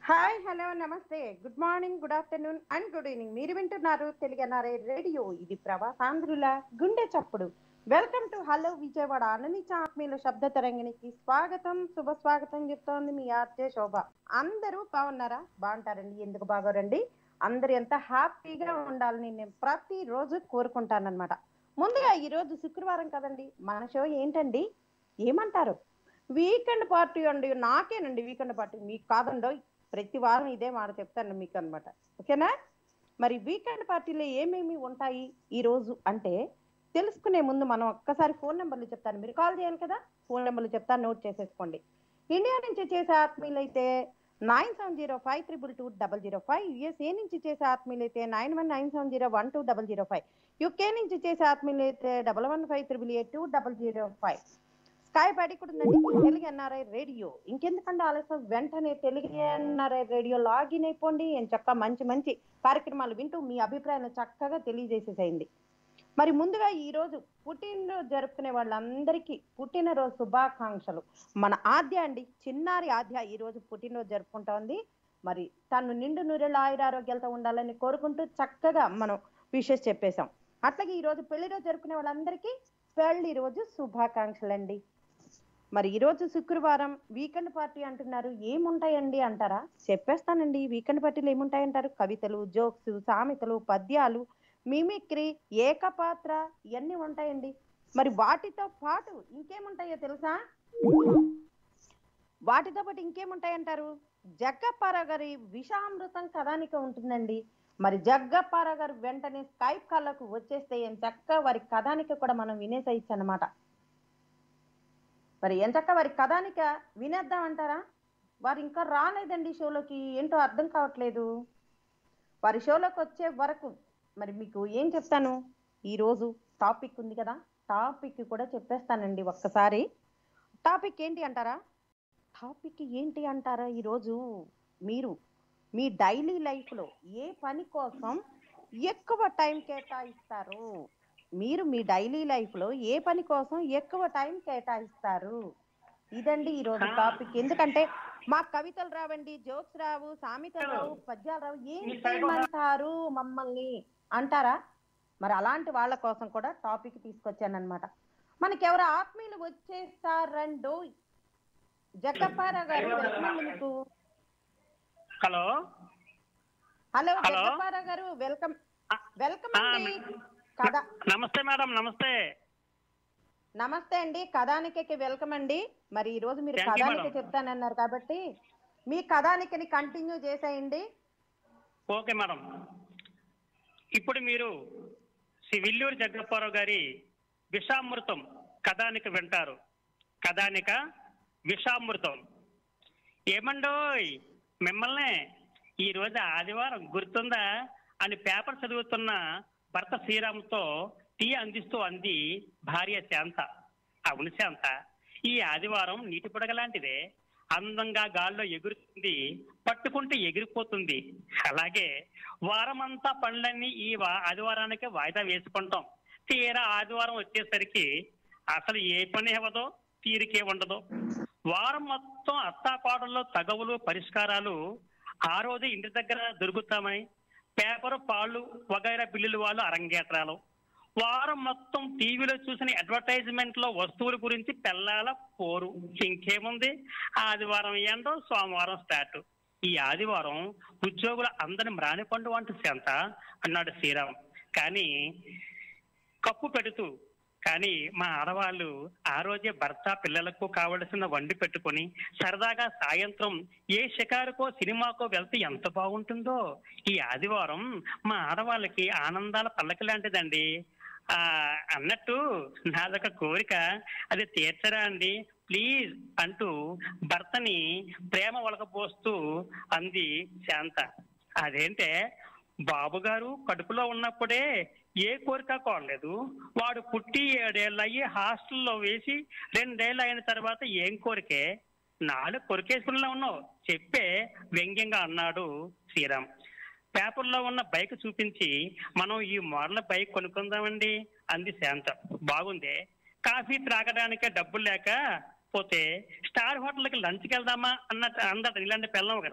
Hi hello namaste good morning good afternoon and good evening మీరు వింటున్నారు తెలుగనారే రేడియో ఇది ప్రవాసాంధ్రుల గుండె చప్పుడు వెల్కమ్ టు హలో విజయవాడ అననిచ ఆత్మీయుల శబ్ద తరంగిణికి స్వాగతం శుభ స్వాగతం చెప్తోంది మీ ఆర్జే శోభ అందరూ బాగున్నారా బాగుంటారండి ఎందుకు బాగోరండి అందరు ఎంత హ్యాపీగా ఉండాలని నేను ప్రతి రోజు కోరుకుంటానన్నమాట ముందుగా ఈ రోజు శుక్రవారం కదండి మన షో ఏంటండి ఏమంటారు వీకెండ్ పార్టీ అండి నాకేనండి వీకెండ్ పార్టీ మీకు కాదండో ప్రతి వారం ఇదే మాట చెప్తాను మీకు అన్నమాట ఓకేనా మరి వీకెండ్ పార్టీలో ఏమేమి ఉంటాయి ఈ రోజు అంటే తెలుసుకునే ముందు మనం ఒక్కసారి ఫోన్ నెంబర్లు చెప్తాను మీరు కాల్ చేయాలి కదా ఫోన్ నెంబర్లు చెప్తాను నోట్ చేసేసుకోండి ఇండియా నుంచి చేసే ఆత్మీయులు అయితే nine seven zero five triple two double zero five USA నుంచి చేసే ఆత్మీయులు అయితే nine one nine seven zero one two double zero five UK నుంచి చేసే ఆత్మీయులు అయితే double one five triple eight two double zero five స్కై బయట కూడా ఉందండి తెలుగు ఎన్ఆర్ఐ రేడియో ఇంకెందుకంటే ఆలస్యం వెంటనే తెలుగు ఎన్ఆర్ఐ రేడియో లాగిన్ అయిపోండి నేను చక్కగా మంచి మంచి కార్యక్రమాలు వింటూ మీ అభిప్రాయాలను చక్కగా తెలియజేసేసేయండి మరి ముందుగా ఈ రోజు పుట్టినరోజు జరుపుకునే వాళ్ళందరికీ పుట్టినరోజు శుభాకాంక్షలు మన ఆద్య అండి చిన్నారి ఆద్య ఈ రోజు పుట్టినరోజు జరుపుకుంటోంది మరి తను నిండు నూరెళ్ళ ఆయురారోగ్యాలతో ఉండాలని కోరుకుంటూ చక్కగా మనం విషెస్ చెప్పేశాం అట్లాగే ఈ రోజు పెళ్లి రోజు జరుపుకునే వాళ్ళందరికీ పెళ్లి రోజు శుభాకాంక్షలు అండి మరి ఈ రోజు శుక్రవారం వీకెండ్ పార్టీ అంటున్నారు ఏముంటాయండి అంటారా చెప్పేస్తానండి వీకెండ్ పార్టీలు ఏముంటాయంటారు కవితలు జోక్స్ సామెతలు పద్యాలు మిమిక్రీ ఏకపాత్ర ఇవన్నీ ఉంటాయండి మరి వాటితో పాటు ఇంకేముంటాయో తెలుసా వాటితో పాటు ఇంకేముంటాయంటారు జగ్గప్పార గారి విషామృతం కథానిక ఉంటుందండి మరి జగ్గప్పార గారు వెంటనే స్కైప్ కాళ్ళకు వచ్చేస్తే ఏం చక్క వారి కథానిక కూడా మనం వినేసేయచ్చు అనమాట మరి ఎంచక్క వారి కథానిక వినేద్దాం అంటారా వారు ఇంకా రాలేదండి షోలోకి ఏంటో అర్థం కావట్లేదు వారి షోలోకి వచ్చే వరకు మరి మీకు ఏం చెప్తాను ఈరోజు టాపిక్ ఉంది కదా టాపిక్ కూడా చెప్పేస్తానండి ఒక్కసారి టాపిక్ ఏంటి అంటారా టాపిక్ ఏంటి అంటారా ఈరోజు మీరు మీ డైలీ లైఫ్లో ఏ పని కోసం ఎక్కువ టైం కేటాయిస్తారు మీరు మీ డైలీ లైఫ్లో ఏ పని కోసం ఎక్కువ టైం కేటాయిస్తారు ఇదండి ఈరోజు టాపిక్ ఎందుకంటే మా కవితలు రావండి జోక్స్ రావు సామెతలు రావు పద్యాలు రావు ఏం చేయమంటారు మమ్మల్ని అంటారా మరి అలాంటి వాళ్ళ కోసం కూడా టాపిక్ తీసుకొచ్చానన్నమాట మనకి ఎవరు ఆత్మీయులు వచ్చేస్తారండో జగ్గప్పారా గారు వెల్కమ్ అండి మీకు హలో హలో హలో. జగ్గప్పారా గారు వెల్కమ్ ఆ, వెల్కమ్ ఆ, అండి మే- కథ నమస్తే మేడం నమస్తే నమస్తే అండి కథానికకి వెల్కమ్ అండి మరి ఈ రోజు మీరు Thank you, కథానిక madam. చెప్తానన్నారు కాబట్టి మీ కథానికని కంటిన్యూ చేసేయండి ఓకే మేడం ఇప్పుడు మీరు శ్రీ విల్లూరి జగ్గప్పారావు గారి విషామృతం కథానిక వింటారు కథానిక విషామృతం ఏమండోయ్ మిమ్మల్ని ఈ రోజు ఆదివారం గుర్తుందా అని పేపర్ చదువుతున్న భర్త శ్రీరామ్తో టీ అందిస్తూ అంది భార్య శాంత అవును శాంత ఈ ఆదివారం నీటి పొడగ లాంటిదే అందంగా గాల్లో ఎగురుతుంది పట్టుకుంటే ఎగిరిపోతుంది అలాగే వారమంతా పనులన్నీ ఈ వా- ఆదివారానికి వాయిదా వేసుకుంటాం తీరా ఆదివారం వచ్చేసరికి అసలు ఏ పని అవ్వదో తీరికే ఉండదు వారం మొత్తం అత్తాపాటల్లో తగవులు పరిష్కారాలు ఆ రోజు ఇంటి దగ్గర దొరుకుతామని పేపరు పాళ్ళు వగైరా బిల్లులు వాళ్ళు అరంగేట్రాలు వారం మొత్తం టీవీలో చూసిన అడ్వర్టైజ్మెంట్ లో వస్తువుల గురించి పెళ్ళాల పోరు ఇంకేముంది ఆదివారం ఏంటో సోమవారం స్టార్ట్ ఈ ఆదివారం ఉద్యోగుల అందరిని మ్రానిపండు వంట సెంత అన్నాడు శ్రీరామ్ కానీ కప్పు పెడుతూ కానీ మా ఆడవాళ్ళు ఆ రోజే భర్త పిల్లలకు కావలసిన వండి పెట్టుకొని సరదాగా సాయంత్రం ఏ షికారుకో సినిమాకో వెళ్తే ఎంత బాగుంటుందో ఈ ఆదివారం మా ఆడవాళ్ళకి ఆనందాల పల్లకి లాంటిదండి ఆ అన్నట్టు నాదొక కోరిక అది తీర్చరా అండి ప్లీజ్ అంటూ భర్తని ప్రేమ ఒలకపోస్తూ అంది శాంత అదేంటే బాబు గారు కడుపులో ఉన్నప్పుడే ఏ కోరిక కోరలేదు వాడు పుట్టి ఏడేళ్ళు అయ్యి హాస్టల్లో వేసి రెండేళ్ళు అయిన తర్వాత ఏం కోరికే నాలుగు కొరికేసుకునిలా ఉన్నావు చెప్పే వ్యంగ్యంగా అన్నాడు శ్రీరామ్ పేపర్లో ఉన్న బైక్ చూపించి మనం ఈ మోడల్ బైక్ కొనుక్కుందామండి అంది శాంత బాగుంది కాఫీ త్రాగడానికే డబ్బులు లేక పోతే స్టార్ హోటల్కి లంచ్కి వెళ్దామా అన్న అందట ఇలాంటి పిల్లం ఒకరు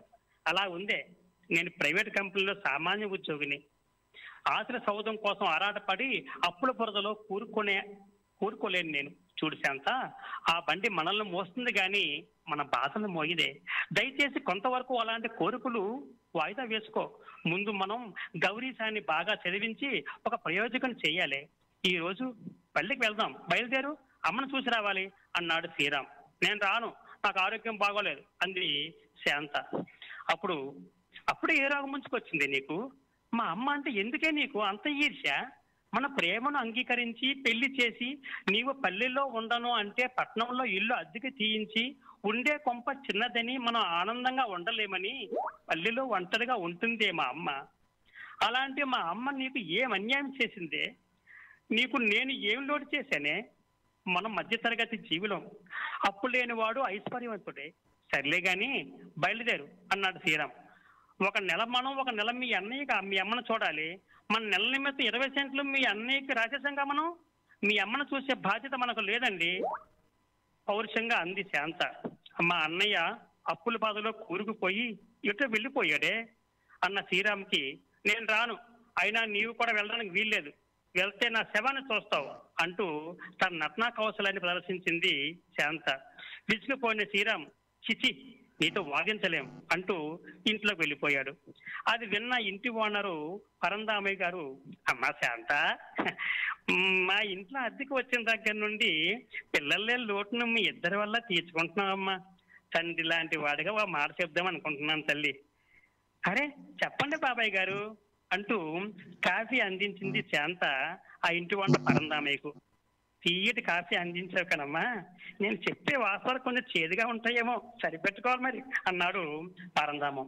అలా ఉందే నేను ప్రైవేట్ కంపెనీలో సామాన్య ఉద్యోగిని ఆశల సౌధం కోసం ఆరాటపడి అప్పుల బురదలో కూరుకునే కూరుకోలేను నేను చూడు శాంత ఆ బండి మనల్ని మోస్తుంది గాని మన బాధను మోయిదే దయచేసి కొంతవరకు అలాంటి కోరికలు వాయిదా వేసుకో ముందు మనం గౌరీశాన్ని బాగా చదివించి ఒక ప్రయోజకం చేయాలి ఈ రోజు పల్లికి వెళ్దాం బయలుదేరు అమ్మను చూసి రావాలి అన్నాడు శ్రీరామ్ నేను రాను నాకు ఆరోగ్యం బాగోలేదు అంది శాంత అప్పుడు అప్పుడు ఏ రోగం ముంచుకొచ్చింది నీకు మా అమ్మ అంటే ఎందుకే నీకు అంత ఈర్ష్య మన ప్రేమను అంగీకరించి పెళ్లి చేసి నీవు పల్లెల్లో ఉండను అంటే పట్నంలో ఇల్లు అద్దెకి తీయించి ఉండే కొంప చిన్నదని మనం ఆనందంగా ఉండలేమని పల్లెలో ఒంటరిగా ఉంటుందే మా అమ్మ అలాంటి మా అమ్మ నీకు ఏం అన్యాయం చేసిందే నీకు నేను ఏం లోటు చేశానే మనం మధ్యతరగతి జీవులం అప్పు లేనివాడు ఐశ్వర్యవంతుడే సర్లే గాని బయలుదేరు అన్నాడు శ్రీరామ్ ఒక నెల మనం ఒక నెల మీ అన్నయ్యకి మీ అమ్మను చూడాలి మన నెల నిమిత్తం ఇరవై సెంట్లు మీ అన్నయ్యకి రాసేసంగా మనం మీ అమ్మను చూసే బాధ్యత మనకు లేదండి పౌరుషంగా అంది శాంత మా అన్నయ్య అప్పుల బాధలో కూరుకుపోయి ఇటు వెళ్ళిపోయాడే అన్న శ్రీరామ్కి నేను రాను అయినా నీవు కూడా వెళ్ళడానికి వీల్లేదు వెళ్తే నా శవాన్ని చూస్తావు అంటూ తన నట్నా కౌశలాన్ని ప్రదర్శించింది శాంత విసిగిపోయిన శ్రీరామ్ చిచి నీతో వాదించలేం అంటూ ఇంట్లోకి వెళ్ళిపోయాడు అది విన్న ఇంటి ఓనరు పరందామయ్య గారు అమ్మా శాంత మా ఇంట్లో అద్దెకి వచ్చిన దగ్గర నుండి పిల్లలే లోటును మీ ఇద్దరి వల్ల తీర్చుకుంటున్నావమ్మా తండ్రి లాంటి వాడిగా ఒక మాట చెప్దాం అనుకుంటున్నాను తల్లి అరే చెప్పండి బాబాయ్ గారు అంటూ కాఫీ అందించింది శాంత ఆ ఇంటి వంట పరందామయ్యకు తీయటి కాఫీ అందించావు కదమ్మా నేను చెప్పే వాస్తవాలు కొంచెం చేదుగా ఉంటాయేమో సరిపెట్టుకోవాలి మరి అన్నాడు పరందామం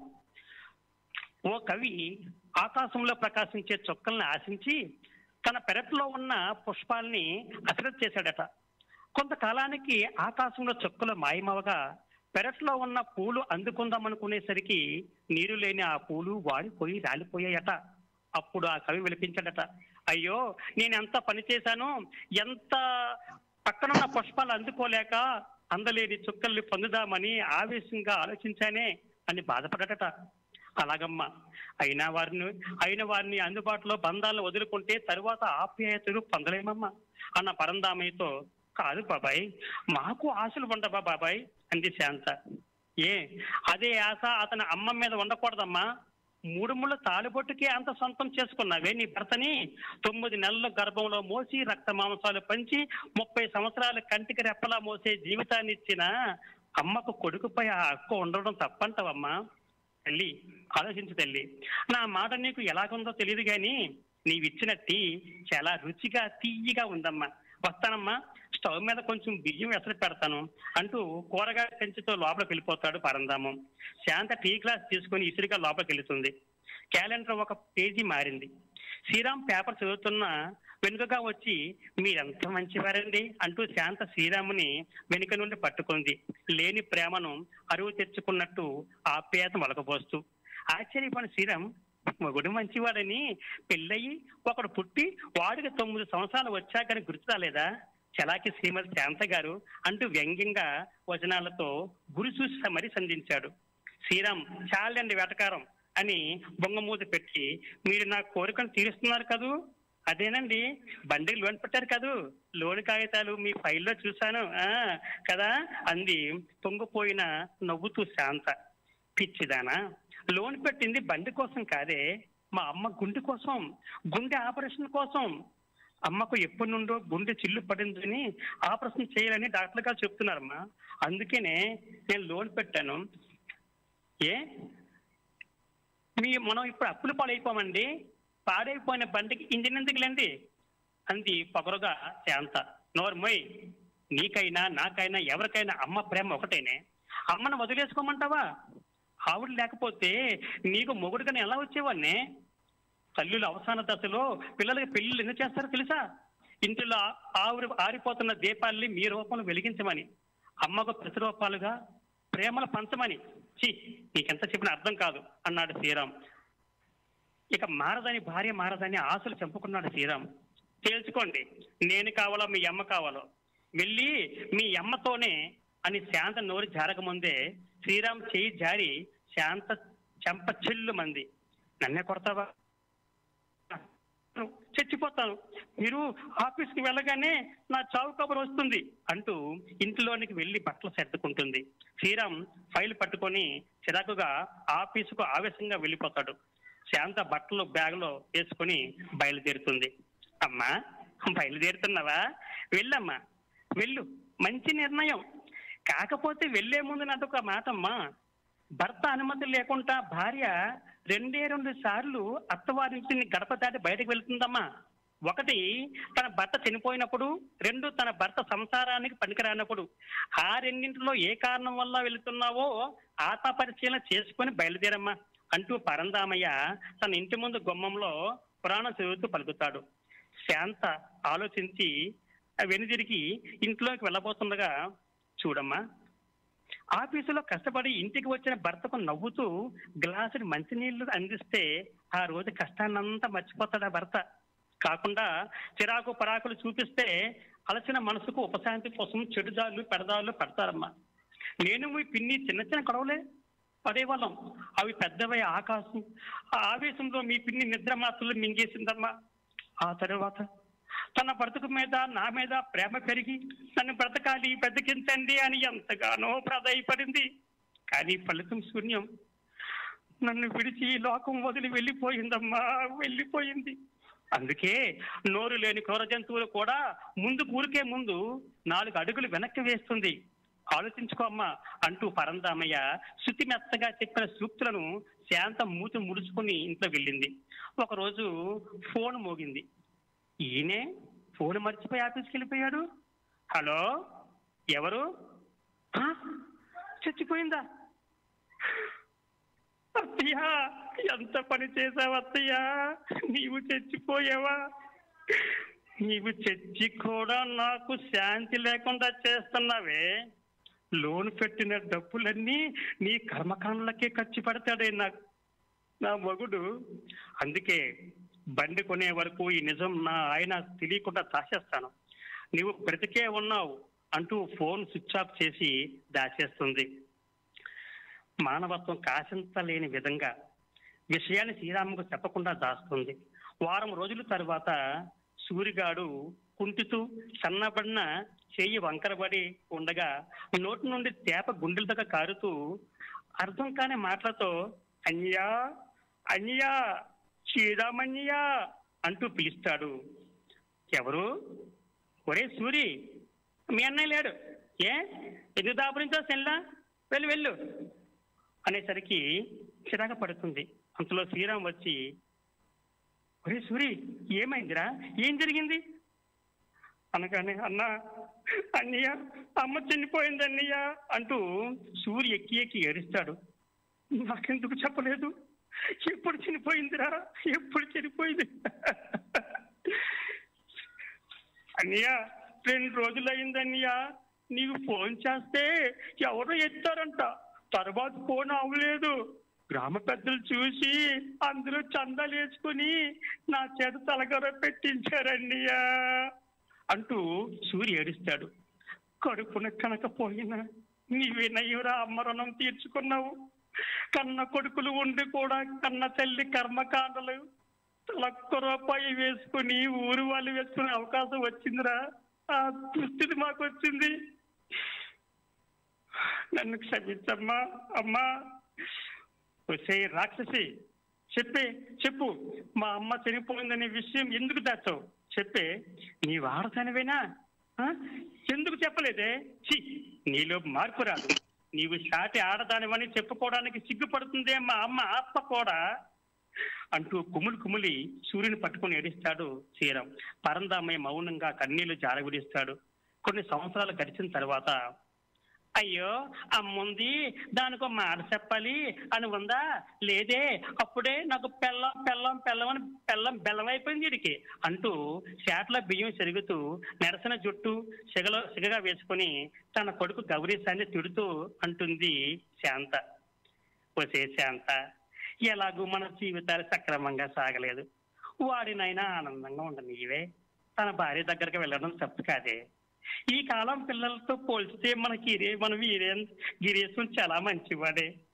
ఓ కవి ఆకాశంలో ప్రకాశించే చుక్కల్ని ఆశించి తన పెరట్లో ఉన్న పుష్పాల్ని అశ్రద్ధ చేశాడట కొంతకాలానికి ఆకాశంలో చుక్కలు మాయమవగా పెరట్లో ఉన్న పూలు అందుకుందామనుకునేసరికి నీరు లేని ఆ పూలు వాడిపోయి రాలిపోయాయట అప్పుడు ఆ కవి విలిపించాడట అయ్యో నేను ఎంత పని చేశాను ఎంత పక్కనున్న పుష్పాలు అందుకోలేక అందలేని చుక్కల్ని పొందుదామని ఆవేశంగా ఆలోచించానే అని బాధపడటట అలాగమ్మా అయినా వారిని అయిన వారిని అందుబాటులో బంధాలను వదులుకుంటే తరువాత ఆప్యాయతలు పొందలేమమ్మా అన్న పరందామయ్యతో కాదు బాబాయ్ మాకు ఆశలు ఉండవా బాబాయ్ అంది శాంత ఏ అదే ఆశ అతని అమ్మ మీద ఉండకూడదమ్మా మూడు ముళ్ళ తాలిబొట్టుకే అంత సొంతం చేసుకున్నావే నీ భర్తని తొమ్మిది నెలల గర్భంలో మోసి రక్త మాంసాలు పంచి ముప్పై సంవత్సరాల కంటికి రెప్పలా మోసే జీవితాన్ని ఇచ్చిన అమ్మకు కొడుకుపై ఆ హక్కు ఉండడం తప్పంటావమ్మా తల్లి ఆలోచించు తల్లి నా మాట నీకు ఎలాగుందో తెలియదు గాని నీవిచ్చిన టీ చాలా రుచిగా తీయగా ఉందమ్మా వస్తానమ్మా స్టవ్ మీద కొంచెం బియ్యం ఎసరు పెడతాను అంటూ కూరగాయ పెంచుతో లోపలికి వెళ్ళిపోతాడు పరందామం శాంత టీ గ్లాస్ తీసుకుని ఇసురుగా లోపలికి వెళుతుంది క్యాలెండర్ ఒక పేజీ మారింది శ్రీరామ్ పేపర్ చదువుతున్న వెనుకగా వచ్చి మీరెంత మంచివారండి అంటూ శాంత శ్రీరాముని వెనుక నుండి పట్టుకుంది లేని ప్రేమను అరువు తెచ్చుకున్నట్టు ఆప్యాయత మొలకపోస్తూ ఆశ్చర్యపడిన శ్రీరామ్ మొగుడు మంచివాడని పెళ్ళయి ఒకడు పుట్టి వాడికి తొమ్మిది సంవత్సరాలు వచ్చాకని గుర్తు రాలేదా చలాకి శ్రీమతి శాంత గారు అంటూ వ్యంగ్యంగా వచనాలతో గురి చూసి మరీ సంధించాడు శ్రీరామ్ చాలండి వెటకారం అని బొంగమూతి పెట్టి మీరు నా కోరికను తీరుస్తున్నారు కదూ అదేనండి బండికి లోన్ పెట్టారు కదూ లోన్ కాగితాలు మీ ఫైల్లో చూశాను ఆ కదా అంది పొంగిపోయిన నవ్వుతూ శాంత పిచ్చిదానా లోన్ పెట్టింది బండి కోసం కాదే మా అమ్మ గుండె కోసం గుండె ఆపరేషన్ కోసం అమ్మకు ఎప్పటి నుండో గుండె చిల్లు పడిందని ఆపరేషన్ చేయాలని డాక్టర్ గారు చెప్తున్నారమ్మా అందుకనే నేను లోన్ పెట్టాను ఏ మీ మనం ఇప్పుడు అప్పులు పాడైపోమండి పాడైపోయిన బండికి ఇంజిన్ ఎందుకులేండి అంది పొగరుగా శాంత నోర్మోయ్ నీకైనా నాకైనా ఎవరికైనా అమ్మ ప్రేమ ఒకటేనే అమ్మను వదిలేసుకోమంటావా ఆవిడ లేకపోతే నీకు మొగుడుగానే ఎలా వచ్చేవాడినే తల్లుల అవసాన దశలో పిల్లలకి పెళ్లిళ్ళు ఎందుకు చేస్తారో తెలుసా ఇంటిలో ఆవిరి ఆరిపోతున్న దీపాల్ని మీ రూపంలో వెలిగించమని అమ్మకు ప్రతిరూపాలుగా ప్రేమలు పంచమని చి నీకెంత చెప్పినా అర్థం కాదు అన్నాడు శ్రీరామ్ ఇక మారదని భార్య మారదని ఆశలు చంపుకున్నాడు శ్రీరామ్ తేల్చుకోండి నేను కావాలో మీ అమ్మ కావాలో వెళ్ళి మీ అమ్మతోనే అని శాంత నోరు జారకముందే శ్రీరామ్ చేయి జారి శాంత చెంప చెల్లు మంది నన్నే కొడతావా చచ్చిపోతాను మీరు ఆఫీస్కి వెళ్ళగానే నా చావు కబురు వస్తుంది అంటూ ఇంటిలోనికి వెళ్లి బట్టలు సర్దుకుంటుంది శ్రీరామ్ ఫైల్ పట్టుకొని చిరాకుగా ఆఫీసుకు ఆవేశంగా వెళ్ళిపోతాడు శాంత బట్టలు బ్యాగులో వేసుకొని బయలుదేరుతుంది అమ్మా బయలుదేరుతున్నావా వెళ్ళమ్మా వెళ్ళు మంచి నిర్ణయం కాకపోతే వెళ్లే ముందు నాదొక మాట అమ్మా భర్త అనుమతి లేకుండా భార్య రెండే రెండు సార్లు అత్తవారింటిని గడప దాటి బయటకు వెళ్తుందమ్మా ఒకటి తన భర్త చనిపోయినప్పుడు రెండు తన భర్త సంసారానికి పనికిరానప్పుడు ఆ రెండింటిలో ఏ కారణం వల్ల వెళుతున్నావో ఆత్మ పరిశీలన చేసుకొని బయలుదేరమ్మా అంటూ పరందామయ్య తన ఇంటి ముందు గుమ్మంలో పురాణం చదువుతూ పలుకుతాడు శాంత ఆలోచించి వెనుదిరిగి ఇంట్లోకి వెళ్ళబోతుండగా చూడమ్మా ఆఫీసులో కష్టపడి ఇంటికి వచ్చిన భర్తకు నవ్వుతూ గ్లాసుడు మంచినీళ్లు అందిస్తే ఆ రోజు కష్టాన్నంతా మర్చిపోతాడు ఆ భర్త కాకుండా చిరాకు పరాకులు చూపిస్తే అలసిన మనసుకు ఉపశాంతి కోసం చెడుదాళ్ళు పెడదాళ్ళు పెడతారమ్మా నేను మీ పిన్ని చిన్న చిన్న గొడవలే పడేవాళ్ళం అవి పెద్దవై ఆకాశం ఆ ఆవేశంలో మీ పిన్ని నిద్ర మాత్రలు మింగేసిందమ్మా ఆ తర్వాత తన బ్రతుకు మీద నా మీద ప్రేమ పెరిగి నన్ను బ్రతకాలి బ్రతికించండి అని ఎంతగానో ప్రాధాయపడింది కానీ ఫలితం శూన్యం నన్ను విడిచి ఈ లోకం వదిలి వెళ్ళిపోయిందమ్మా వెళ్ళిపోయింది అందుకే నోరు లేని క్రూర జంతువులు కూడా ముందు కూరికే ముందు నాలుగు అడుగులు వెనక్కి వేస్తుంది ఆలోచించుకో అమ్మా అంటూ పరందామయ్య శృతి మెత్తగా చెప్పిన సూక్తులను శాంత మూతి ముడుచుకుని ఇంట్లో వెళ్ళింది ఒకరోజు ఫోన్ మోగింది ఈయనే ఫోన్ మర్చిపోయి ఆఫీస్కి వెళ్ళిపోయాడు హలో ఎవరు "ఆ? చచ్చిపోయిందా అత్తయ్యా ఎంత పని చేసావు అత్తయ్యా నీవు చచ్చిపోయావా నీవు చచ్చి కూడా నాకు శాంతి లేకుండా చేస్తున్నావే లోన్ పెట్టిన డబ్బులన్నీ నీ కర్మకాండలకే ఖర్చు పెడతాడే నా నా మగుడు అందుకే బండి కొనే వరకు ఈ నిజం నా ఆయన తెలియకుండా దాచేస్తాను నీవు బ్రతికే ఉన్నావు అంటూ ఫోన్ స్విచ్ ఆఫ్ చేసి దాచేస్తుంది మానవత్వం కాసింత లేని విధంగా విషయాన్ని శ్రీరాముకు చెప్పకుండా దాస్తుంది వారం రోజుల తర్వాత సూరిగాడు కుంటితూ సన్నబడిన చెయ్యి వంకరబడి ఉండగా నోటి నుండి తేప గుండెల దగ్గర కారుతూ అర్థం కాని మాటలతో అన్యా అన్యా శ్రీరామన్యా అంటూ పిలుస్తాడు ఎవరు ఒరే సూరి మీ అన్నయ్య లేడు ఏ ఎందుకు దాపురించో సెల్లా వెళ్ళు వెళ్ళు అనేసరికి చిరాక పడుతుంది అంతలో శ్రీరామ్ వచ్చి ఒరే సూరి ఏమైందిరా ఏం జరిగింది అనగానే అన్నా అన్నయ్య అమ్మ చనిపోయింది అన్నయ్య అంటూ సూరి ఎక్కి ఎక్కి ఏడుస్తాడు నాకెందుకు చెప్పలేదు ఎప్పుడు చనిపోయిందిరా ఎప్పుడు చనిపోయింది అన్నయ్య రెండు రోజులు అయింది అన్నయ్య నీకు ఫోన్ చేస్తే ఎవరో ఎత్తారంట తర్వాత ఫోన్ అవ్వలేదు గ్రామ పెద్దలు చూసి అందరూ చందాలు వేసుకుని నా చేత తలగర పెట్టించారన్నయ్యా అంటూ సూర్య ఏడుస్తాడు కడుపున కనకపోయినా నీవే నయ్యురా అమ్మ రుణం తీర్చుకున్నావు కన్న కొడుకులు ఉండి కూడా కన్న తల్లి కర్మకాండలు లొక్క రూపాయి వేసుకుని ఊరు వాళ్ళు వేసుకునే అవకాశం వచ్చిందిరా ఆ దుస్థితి మాకు వచ్చింది నన్ను క్షమించమ్మా అమ్మా వచ్చే రాక్షసి చెప్పే చెప్పు మా అమ్మ చనిపోయిందనే విషయం ఎందుకు దాచావు చెప్పే నీ వాడతానివేనా ఆ? ఎందుకు చెప్పలేదే ఛీ నీలో మార్పు రాదు నీవు సాటి ఆడదానివని చెప్పుకోవడానికి సిగ్గుపడుతుందే మా అమ్మ ఆత్మ కూడా అంటూ కుములు కుములి సూర్యుని పట్టుకుని ఏడిస్తాడు శ్రీరామ్ పరందామయ్య మౌనంగా కన్నీళ్లు జారవిడిస్తాడు కొన్ని సంవత్సరాలు గడిచిన తర్వాత అయ్యో అమ్ముంది దానికి మాట చెప్పాలి అని ఉందా లేదే అప్పుడే నాకు పెళ్ళం పెళ్ళం పెళ్ళం అని పెళ్ళం బెల్లం అయిపోయింది వీడికి అంటూ చేట్ల బియ్యం చెరుగుతూ నెరసిన జుట్టు సిగలో సిగగా వేసుకుని తన కొడుకు గౌరీశాన్ని తిడుతూ అంటుంది శాంత వచ్చే శాంత ఎలాగూ మన జీవితాలు సక్రమంగా సాగలేదు వాడినైనా ఆనందంగా ఉండనీవే తన భార్య దగ్గరికి వెళ్ళడం తప్పు కాదే ఈ కాలం పిల్లలతో పోల్చితే మనకి ఇరే మన వీరే గిరీశం చాలా మంచివాడే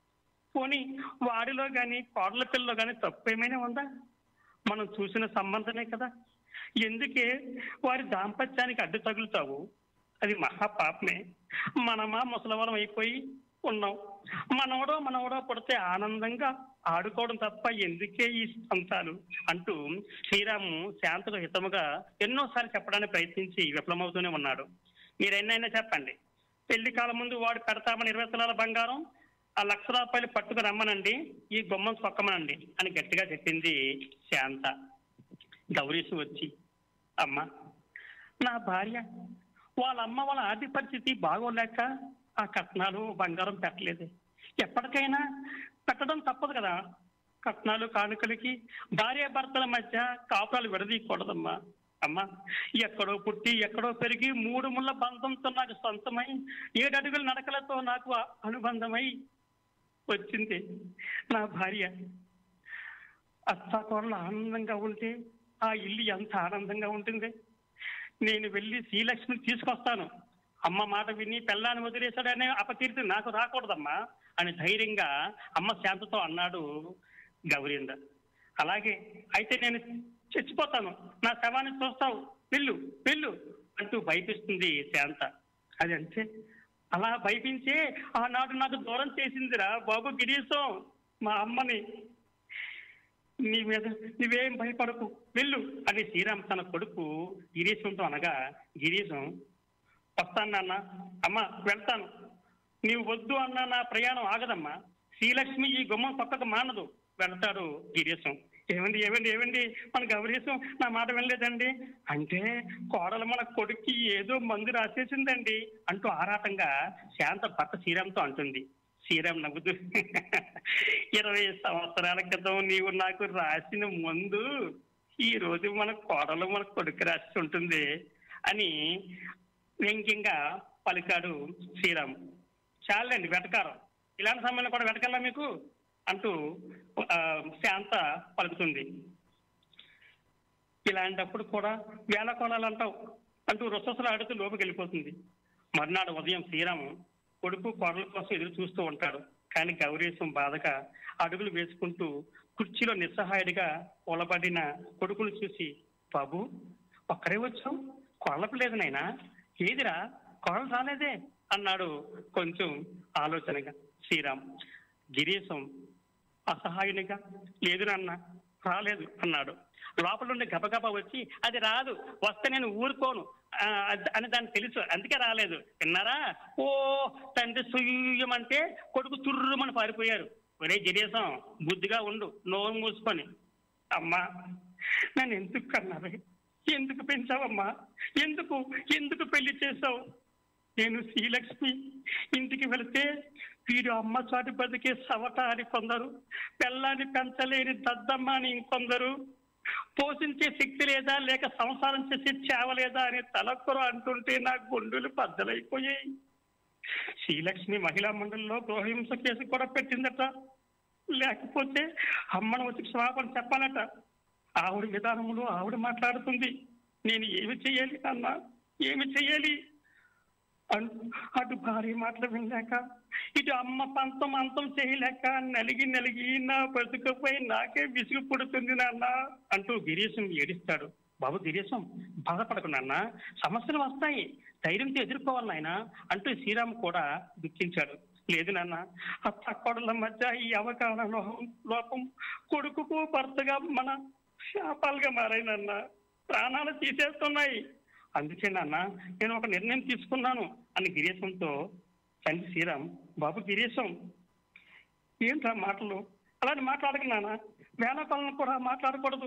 పోనీ వాడిలో గాని కోడల పిల్లలో గాని తప్పు ఏమైనా ఉందా మనం చూసిన సంబంధమే కదా ఎందుకే వారి దాంపత్యానికి అడ్డు తగులుతావు అది మహా పాపమే మనమా ముసలవరం అయిపోయి ఉన్నాం మనవడో మనవడో పుడితే ఆనందంగా ఆడుకోవడం తప్ప ఎందుకే ఈ సంతాలు అంటూ శ్రీరాము శాంతకు హితముగా ఎన్నోసార్లు చెప్పడానికి ప్రయత్నించి విఫలమవుతూనే ఉన్నాడు మీరెన్నైనా చెప్పండి పెళ్లి కాలం ముందు వాడు పెడతామని ఇరవై తులాల బంగారం ఆ లక్ష రూపాయలు పట్టుకు రమ్మనండి ఈ గుమ్మం సొక్కమనండి అని గట్టిగా చెప్పింది శాంత గౌరీసు వచ్చి అమ్మ నా భార్య వాళ్ళ అమ్మ వాళ్ళ ఆర్థిక పరిస్థితి బాగోలేక ఆ కట్నాలు బంగారం పెట్టలేదు ఎప్పటికైనా పెట్టడం తప్పదు కదా కట్నాలు కానుకలకి భార్య భర్తల మధ్య కాపురాలు విడదీయకూడదమ్మా అమ్మా ఎక్కడో పుట్టి ఎక్కడో పెరిగి మూడు ముళ్ళ బంధంతో నాకు సొంతమై ఏడు అడుగుల నడకలతో నాకు అనుబంధమై వచ్చింది నా భార్య అత్తాకోడలు ఆనందంగా ఉంటే ఆ ఇల్లు ఎంత ఆనందంగా ఉంటుంది నేను వెళ్ళి శ్రీలక్ష్మిని తీసుకొస్తాను అమ్మ మాట విని పెళ్ళాన్ని వదిలేశాడనే అపకీర్తి నాకు రాకూడదమ్మా అని ధైర్యంగా అమ్మ శాంతతో అన్నాడు గౌరీంద్ర అలాగే అయితే నేను చచ్చిపోతాను నా శవాన్ని చూస్తావు వెళ్ళు వెళ్ళు అంటూ భయపిస్తుంది శాంత అది అంటే అలా భయపించే ఆనాడు నాకు దూరం చేసిందిరా బాబు గిరీశం మా అమ్మని నీ మీద నువ్వేం భయపడకు వెళ్ళు అని శ్రీరామ్ తన కొడుకు గిరీశంతో అనగా గిరీశం వస్తాను నాన్న అమ్మ వెళ్తాను నీవు వద్దు అన్న నా ప్రయాణం ఆగదమ్మా శ్రీలక్ష్మి ఈ గుమ్మం పక్కకు మానదు వెళ్తాడు గిరీశం ఏమండి ఏమండి ఏమండి మన గౌరీశం నా మాట వినలేదండి అంటే కోడలు మన కొడుక్కి ఏదో మందు రాసేసిందండి అంటూ ఆరాటంగా శాంత భర్త శ్రీరామ్తో అంటుంది శ్రీరామ్ నవ్వుతూ ఇరవై సంవత్సరాల క్రితం నీవు నాకు రాసిన మందు ఈ రోజు మన కోడలు మన కొడుకు రాసి ఉంటుంది అని వ్యంగ్యంగా పలికాడు శ్రీరామ్ చాలండి వెటకారం ఇలాంటి సమయంలో కూడా వెటకాలా మీకు అంటూ ఆ, శాంత పలుకుతుంది ఇలాంటప్పుడు కూడా వేల కోలాలు అంటావు అంటూ రుససలు ఆడుతూ లోపలికి వెళ్ళిపోతుంది మర్నాడు ఉదయం శ్రీరాము కొడుకు కోడల కోసం ఎదురు చూస్తూ ఉంటాడు కానీ గౌరీశం బాధగా అడుగులు వేసుకుంటూ కుర్చీలో నిస్సహాయుడిగా కూలబడిన కొడుకును చూసి బాబు ఒక్కరే వచ్చాం కోళ్ళపు లేదు నాయనా ఏదిరా కోడలు రాలేదే అన్నాడు కొంచెం ఆలోచనగా శ్రీరామ్ గిరీశం అసహాయునిగా లేదు నాన్న రాలేదు అన్నాడు లోపల నుండి గబగబా వచ్చి అది రాదు వస్తే నేను ఊరుకోను ఆ, అద్- అని దానికి తెలుసు అందుకే రాలేదు విన్నారా ఓ తండ్రి సుయ్యమంటే కొడుకు తుర్రుమని పారిపోయారు ఒరే గిరీశం బుద్ధిగా ఉండు నోరు మూసుకొని అమ్మా నన్ను ఎందుకు కన్నావే ఎందుకు పెంచావమ్మా ఎందుకు ఎందుకు పెళ్లి చేసావు నేను శ్రీలక్ష్మి ఇంటికి వెళితే వీడు అమ్మ చాటు బతికే సవట అని కొందరు పెళ్ళాన్ని పెంచలేని దద్దమ్మ అని ఇంకొందరు పోషించే శక్తి లేదా లేక సంసారం చేసే చేవలేదా అని తలొక్కరు అంటుంటే నా గుండెలు బద్దలైపోయాయి శ్రీలక్ష్మి మహిళా మండలిలో గృహహింస కేసు కూడా పెట్టిందట లేకపోతే అమ్మను వచ్చి క్షమాపణ చెప్పాలట ఆవిడ విధానములో ఆవిడ మాట్లాడుతుంది నేను ఏమి చెయ్యాలి అన్న ఏమి చెయ్యాలి అన్- అటు భార్య మాటలు వినలేక ఇటు అమ్మ పంతం అంతం చేయలేక నలిగి నలిగి నా బ్రతుకుపై నాకే విసుగు పుడుతుంది నాన్న అంటూ గిరీశం ఏడిస్తాడు బాబు గిరీశం బాధపడకు నాన్న సమస్యలు వస్తాయి ధైర్యంతో ఎదుర్కోవాలి నాయన అంటూ శ్రీరామ్ కూడా దుఃఖించాడు లేదు నాన్న అత్త కోడల మధ్య ఈ అవగాహన లోహం- లోపం కొడుకుకు భర్తగా మన శాపాలుగా మారాయి నాన్న ప్రాణాలు తీసేస్తున్నాయి అందుకే నాన్న నేను ఒక నిర్ణయం తీసుకున్నాను అని గిరీశంతో తండ్రి శ్రీరామ్ బాబు గిరీశం ఏంట్రా మాటలు అలాంటి మాట్లాడక నాన్న వేళాకాలను కూడా మాట్లాడకూడదు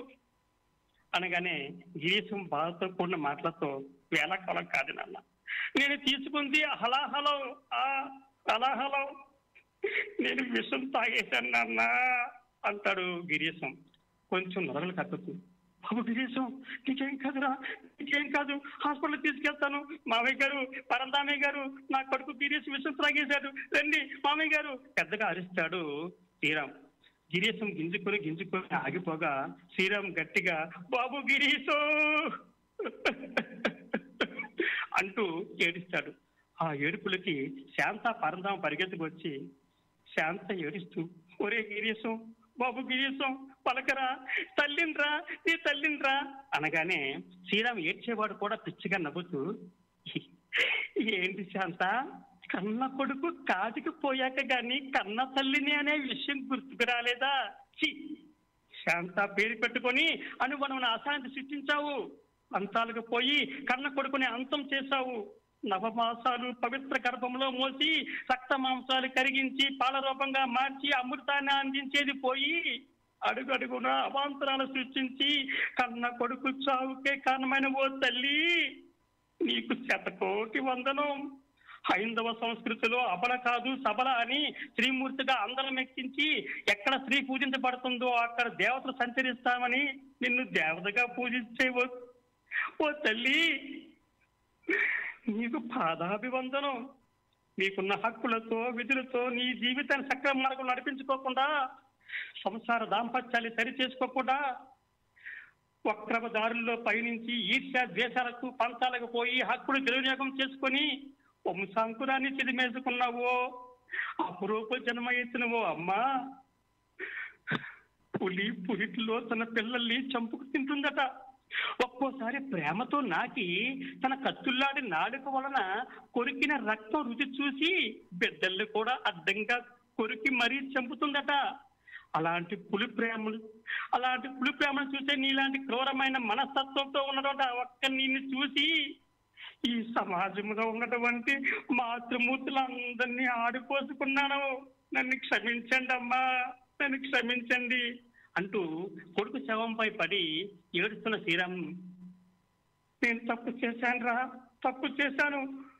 అనగానే గిరీశం బాధతో కూడిన మాటలతో వేళాకాలం కాదు నాన్న నేను తీసుకుంది హలాహలం ఆ హలాహలం నేను విషం తాగేశాను నాన్న అంటాడు గిరీశం కొంచెం నొరగలు కక్కుతుంది బాబు గిరీశం నీకేం కాదురా నీకేం కాదు హాస్పిటల్ తీసుకెళ్తాను మామయ్య గారు పరందామయ్య గారు నా కొడుకు గిరీశం విషం త్రాగేశాడు రండి మామయ్య గారు పెద్దగా అరుస్తాడు శ్రీరామ్ గిరీశం గింజుకొని గింజుకొని ఆగిపోగా శ్రీరామ్ గట్టిగా బాబు గిరీశం అంటూ ఏడుస్తాడు ఆ ఏడుపులకి శాంత పరంధామ పరిగెత్తుకు వచ్చి శాంత ఏడుస్తూ ఒరే గిరీశం బాబు గిరీశం పలకరా తల్లిండ్రా నీ తల్లిండ్రా అనగానే శ్రీరామ్ ఏడ్చేవాడు కూడా పిచ్చిగా నవ్వుతూ ఏంటి శాంత కన్న కొడుకు కాటికి పోయాక గాని కన్న తల్లిని అనే విషయం గుర్తుకు రాలేదా ఛీ! శాంత పేరు పెట్టుకొని అనువనమున అశాంతి సృష్టించావు అంతాలకు పోయి కన్న కొడుకుని అంతం చేశావు నవమాసాలు పవిత్ర గర్భంలో మోసి రక్త మాంసాలు కరిగించి పాల రూపంగా మార్చి అమృతాన్ని అందించేది పోయి అడుగడుగున అవాంతరాలు సృష్టించి కన్న కొడుకు చావుకే కారణమైన ఓ తల్లి నీకు శతకోటి వందనం హైందవ సంస్కృతిలో అబల కాదు సబల అని శ్రీమూర్తిగా అందరం ఎక్కించి ఎక్కడ స్త్రీ పూజించబడుతుందో అక్కడ దేవతలు సంచరిస్తామని నిన్ను దేవతగా పూజించే ఓ ఓ తల్లి నీకు పాదాభివందనం నీకున్న హక్కులతో విధులతో నీ జీవితాన్ని సక్రమ మార్గం నడిపించుకోకుండా సంసార దాంపత్యాన్ని సరి చేసుకోకుండా వక్రమ దారుల్లో పయనించి ఈర్ష్య ద్వేషాలకు పంతాలకు పోయి హక్కులు దుర్వినియోగం చేసుకొని వంశాంకురాన్ని చిదిమేసుకున్నావో అపురూప జన్మ ఎత్తినవో అమ్మా పులి పురిటిలో తన పిల్లల్ని చంపుకు తింటుందట ఒక్కోసారి ప్రేమతో నాకి తన కత్తుల్లాడి నాలుక వలన కొరికిన రక్తం రుచి చూసి బిడ్డల్ని కూడా అడ్డంగా కొరికి మరీ చంపుతుందట అలాంటి పులి ప్రేమలు అలాంటి పులి ప్రేమను చూసే నీలాంటి క్రూరమైన మనస్తత్వంతో ఉన్నటువంటి ఒక్క నిన్ను చూసి ఈ సమాజంలో ఉన్నటువంటి మాతృమూర్తులందరినీ ఆడిపోసుకున్నాను నన్ను క్షమించండి అమ్మా నన్ను క్షమించండి అంటూ కొడుకు శవంపై పడి ఏడుస్తున్న శ్రీరామ్ నేను తప్పు చేశాను రా తప్పు చేశాను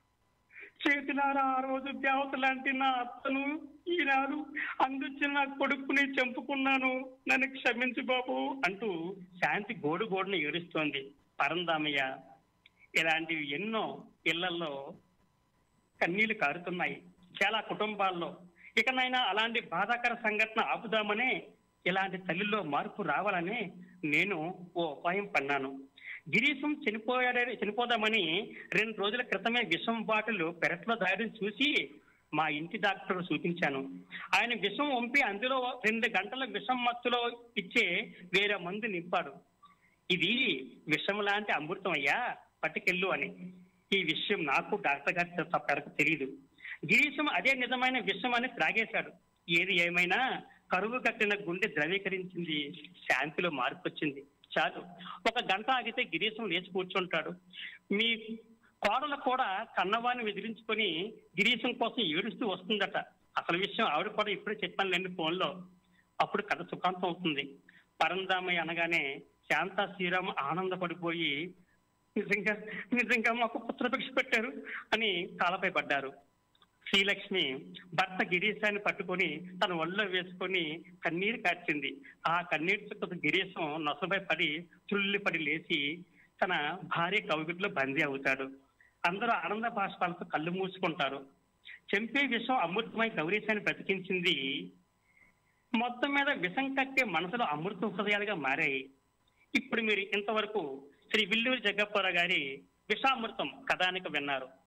చేతిలారా ఆ రోజు దేవత లాంటి నా అత్తను ఈనాడు అందుచ్చిన నా కొడుకుని చంపుకున్నాను నన్ను క్షమించు బాబు అంటూ శాంతి గోడు గోడుని ఏడుస్తోంది పరందామయ్య ఇలాంటివి ఎన్నో ఇళ్లలో కన్నీళ్లు కారుతున్నాయి చాలా కుటుంబాల్లో ఇకనైనా అలాంటి బాధాకర సంఘటన ఆపుదామనే ఇలాంటి తల్లిలో మార్పు రావాలని నేను ఓ ఉపాయం పన్నాను గిరీశం చనిపోయాడని చనిపోదామని రెండు రోజుల క్రితమే విషం బాటిల్ పెరట్లో దాయడం చూసి మా ఇంటి డాక్టర్ చూపించాను ఆయన విషం వంపి అందులో రెండు గంటల విషం మత్తులో ఇచ్చే వేరే మందు నింపాడు ఇది విషం లాంటి అమృతం అయ్యా పట్టుకెళ్ళు అని ఈ విషయం నాకు డాక్టర్ గారి తప్పరకు తెలియదు గిరీశం అదే నిజమైన విషం అని త్రాగేశాడు ఏది ఏమైనా కరువు కట్టిన గుండె ద్రవీకరించింది శాంతిలో మార్పు వచ్చింది చాలు ఒక గంట ఆగితే గిరీశం లేచి కూర్చుంటాడు మీ కోడలు కూడా కన్నవాన్ని విదిలించుకొని గిరీశం కోసం ఏడుస్తూ వస్తుందట అసలు విషయం ఆవిడ కూడా ఇప్పుడే చెప్పాను లేండి ఫోన్లో అప్పుడు కథ సుఖాంతం అవుతుంది పరంధామయ్య అనగానే శాంత శ్రీరామ్ ఆనందపడిపోయి నిజంగా నిజంగా మాకు పుత్రభిక్ష పెట్టారు అని కాలపై పడ్డారు శ్రీలక్ష్మి భర్త గిరీశాన్ని పట్టుకొని తన ఒళ్ళో వేసుకొని కన్నీరు కార్చింది ఆ కన్నీరు చుక్కతో గిరీశం నొసపై పడి తుల్లి పడి లేచి తన భార్య కవిగుట్లో బందీ అవుతాడు అందరూ ఆనంద బాష్పాలతో కళ్ళు మూసుకుంటారు చెంపే విషం అమృతమై గౌరీశాన్ని బ్రతికించింది మొత్తం మీద విషం కట్టే మనసులో అమృత హృదయాలుగా మారాయి ఇప్పుడు మీరు ఇంతవరకు శ్రీ విల్లూరి జగ్గప్పరావు గారి విషామృతం కథానిక విన్నారు